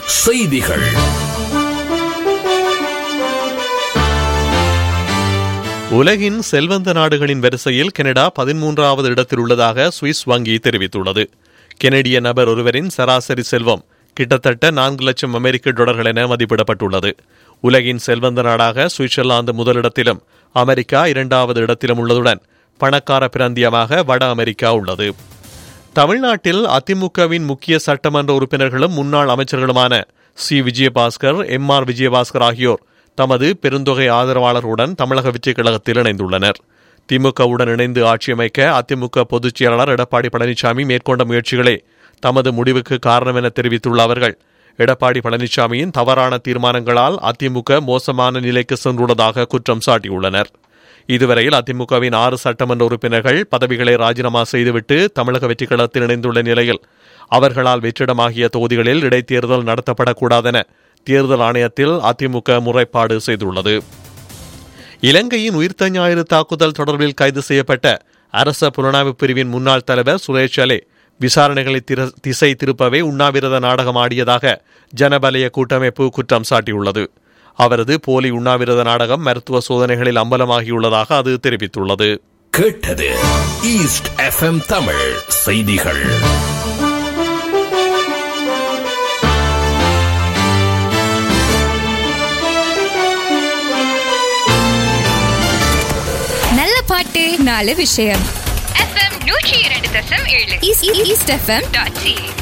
செய்திகள் உலகின் செல்வந்த நாடுகளின் வரிசையில் கனடா பதிமூன்றாவது இடத்தில் உள்ளதாக சுவிஸ் வங்கி தெரிவித்துள்ளது கெனடிய நபர் ஒருவரின் சராசரி செல்வம் கிட்டத்தட்ட நான்கு லட்சம் அமெரிக்க டாலர்கள் என மதிப்பிடப்பட்டுள்ளது உலகின் செல்வந்த நாடாக சுவிட்சர்லாந்து முதலிடத்திலும் அமெரிக்கா இரண்டாவது இடத்திலும் உள்ளதுடன் பணக்கார பிராந்தியமாக வட அமெரிக்கா உள்ளது தமிழ்நாட்டில் அதிமுகவின் முக்கிய சட்டமன்ற உறுப்பினர்களும் முன்னாள் அமைச்சர்களுமான C Vijayabaskar M R Vijayabaskar ஆகியோர் தமது பெருந்தொகை ஆதரவாளர்களுடன் தமிழக வெற்றிக் கழகத்தில் இணைந்துள்ளனர் திமுகவுடன் இணைந்து ஆட்சியமைக்க அதிமுக பொதுச் செயலாளர் எடப்பாடி பழனிசாமி மேற்கொண்ட முயற்சிகளே தமது முடிவுக்கு காரணம் என தெரிவித்துள்ள அவர்கள் எடப்பாடி பழனிசாமியின் தவறான தீர்மானங்களால் அதிமுக மோசமான நிலைக்கு சென்றுள்ளதாக குற்றம் சாட்டியுள்ளனர் இதுவரையில் அதிமுகவின் ஆறு சட்டமன்ற உறுப்பினர்கள் பதவிகளை ராஜினாமா செய்துவிட்டு தமிழக வெற்றிக் கழகத்தில் இணைந்துள்ள நிலையில் அவர்களால் வெற்றிடமாகிய தொகுதிகளில் இடைத்தேர்தல் நடத்தப்படக்கூடாதென தேர்தல் ஆணையத்தில் அதிமுக முறைப்பாடு செய்துள்ளது இலங்கையின் உயிர்த்த ஞாயிறு தாக்குதல் தொடர்பில் கைது செய்யப்பட்ட அரச புலனாய்வு பிரிவின் முன்னாள் தலைவர் சுரேஷ் அலே விசாரணைகளை திர- திசை திருப்பவே உண்ணாவிரத நாடகம் ஆடியதாக ஜனபலய கூட்டமைப்பு குற்றம் சாட்டியுள்ளது அவரது போலி உண்ணாவிரத நாடகம் மருத்துவ சோதனைகளில் அம்பலமாகியுள்ளதாக அது தெரிவித்துள்ளது கேட்டது ஈஸ்ட் எஃப்எம் தமிழ் செய்திகள் நல்ல பாட்டு நாலு விஷயம் எஃப்எம் நூற்றி இரண்டு தசம் ஏழு East East FM dot C